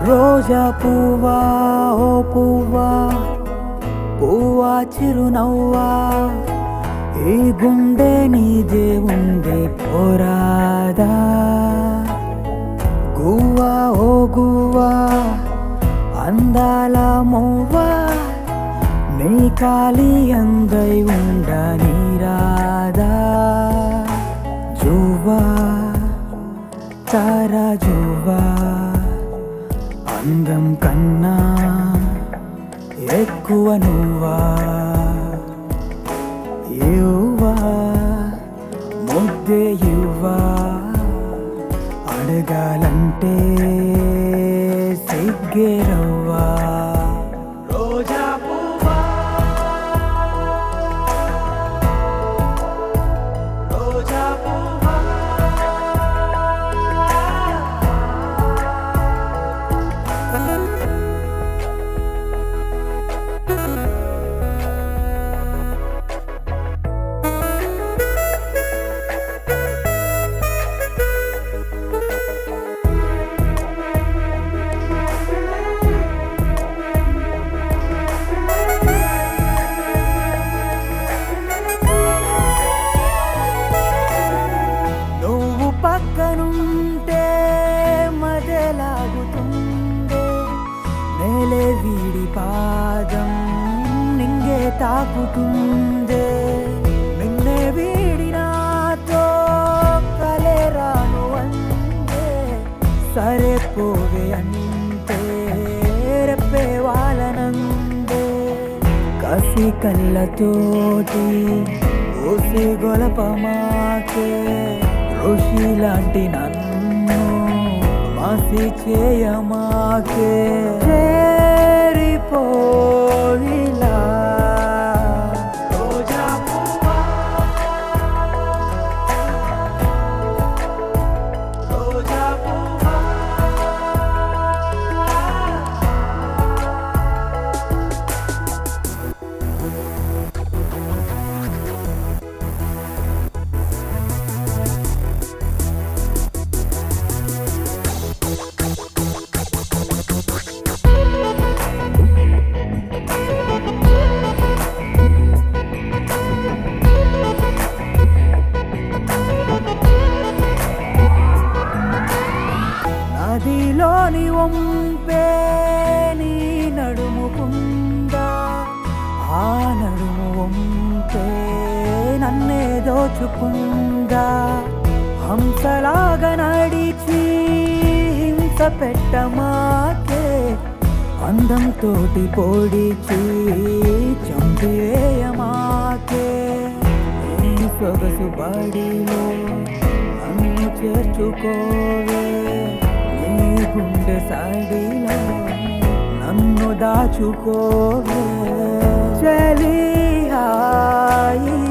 రోజా పువ్వా ఓ పువ్వా పువ్వా చిరునవ్వా ఈ గుండె నీదే ఉండే పోరాదా గువ్వా ఓ గువ్వా అందాల మువ్వా నీ కాలి అంగై ఉండ నీరాదా జువ్వా తారా జువ్వా అందం కన్నా ఎక్కువ నువ్వా యువా ముద్దే యువా అడగాలంటే సిగ్గేరవ్వా రోజా పువ్వా రోజా పువ్వా నువ్వు పక్కనుంటే మదలాగుతుందే నేలే వీడి పాదం నింగే తాకుతుందే నిన్నే వీడి నాతో కలే రాను అందే సరే పోవే అంటే రెప్పే వాళ్ళనందే కసి కళ్ళతోటి ఊసి గొలపమాకే ఋషి లాంటి నన్ను మాసి చేయమాకే చేరిపోయిలా రోజా పువ్వా రోజా పువ్వా నదిలోని వంపే నీ నడుముకుందా ఆ నడుము వంపే నన్నే దోచుకుందా హంసలాగా నడిచి హింస పెట్టమాకే అందంతోటి పొడిచి చంపివేయమాకే నీ సొగసు బడిలో నన్ను చేర్చుకోవే నీ గుండె సాడిలో నన్ను దాచుకోవే చలి హాయి